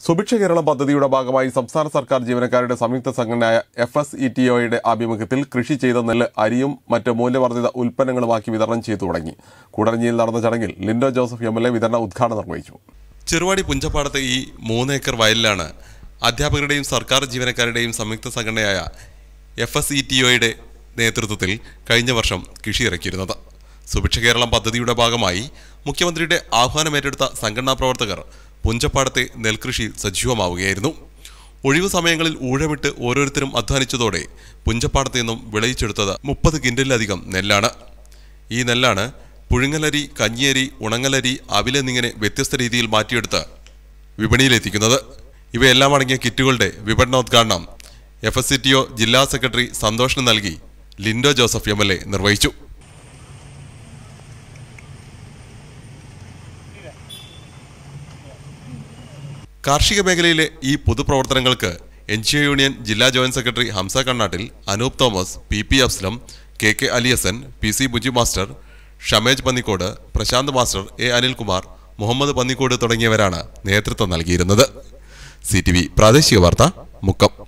സുഭിക്ഷ കേരളം പദ്ധതിയുടെ ഭാഗമായി സംസ്ഥാന സർക്കാർ ജീവനക്കാരുടെ സംയുക്ത സംഘടനയായ എഫ് എസ് ഇ ടി ഒയുടെ ആഭിമുഖ്യത്തിൽ കൃഷി ചെയ്ത നെല്ല് അരിയും മറ്റ് മൂല്യവർദ്ധിത ഉൽപ്പന്നങ്ങളുമാക്കി വിതരണം ചെയ്തു തുടങ്ങി കൂടരഞ്ഞിയിൽ നടന്ന ചടങ്ങിൽ Linto Joseph M L A വിതരണ ഉദ്ഘാടനം നിർവഹിച്ചു ചെറുവാടി പുഞ്ചപ്പാടത്തെ ഈ മൂന്നേക്കർ വയലിലാണ് അധ്യാപകരുടെയും സർക്കാർ ജീവനക്കാരുടെയും സംയുക്ത സംഘടനയായ എഫ് എസ് ഇ ടി ഒയുടെ നേതൃത്വത്തിൽ കഴിഞ്ഞ വർഷം കൃഷി ഇറക്കിയിരുന്നത് സുഭിക്ഷ കേരളം പദ്ധതിയുടെ ഭാഗമായി മുഖ്യമന്ത്രിയുടെ ആഹ്വാനമേറ്റെടുത്ത സംഘടനാ പ്രവർത്തകർ പുഞ്ചപ്പാടത്തെ നെൽകൃഷി സജീവമാവുകയായിരുന്നു ഒഴിവു സമയങ്ങളിൽ ഊഴമിട്ട് ഓരോരുത്തരും അധ്വാനിച്ചതോടെ പുഞ്ചപ്പാടത്ത് നിന്നും വിളയിച്ചെടുത്തത് മുപ്പത് കിൻഡലിലധികം നെല്ലാണ് ഈ നെല്ലാണ് പുഴുങ്ങലരി കഞ്ഞിയരി ഉണങ്ങലരി അവിലെന്നിങ്ങനെ വ്യത്യസ്ത രീതിയിൽ മാറ്റിയെടുത്ത് വിപണിയിലെത്തിക്കുന്നത് ഇവയെല്ലാം അടങ്ങിയ കിറ്റുകളുടെ വിപണനോദ്ഘാടനം F S C T O ജില്ലാ സെക്രട്ടറി സന്തോഷിന് നൽകി Linto Joseph M L A നിർവഹിച്ചു കാർഷിക മേഖലയിലെ ഈ പൊതുപ്രവർത്തനങ്ങൾക്ക് എൻ ജി ഒ യൂണിയൻ ജില്ലാ joint secretary Hamza Kannattil Anoop Thomas P P അഫ്സ്ലം കെ കെ അലിയസൻ P C Muji master Shamej Pannikode Prasanth master A Anilkumar Muhammad Pannikode തുടങ്ങിയവരാണ് നേതൃത്വം നൽകിയിരുന്നത് സി ടി വി പ്രാദേശിക വാർത്ത മുക്കം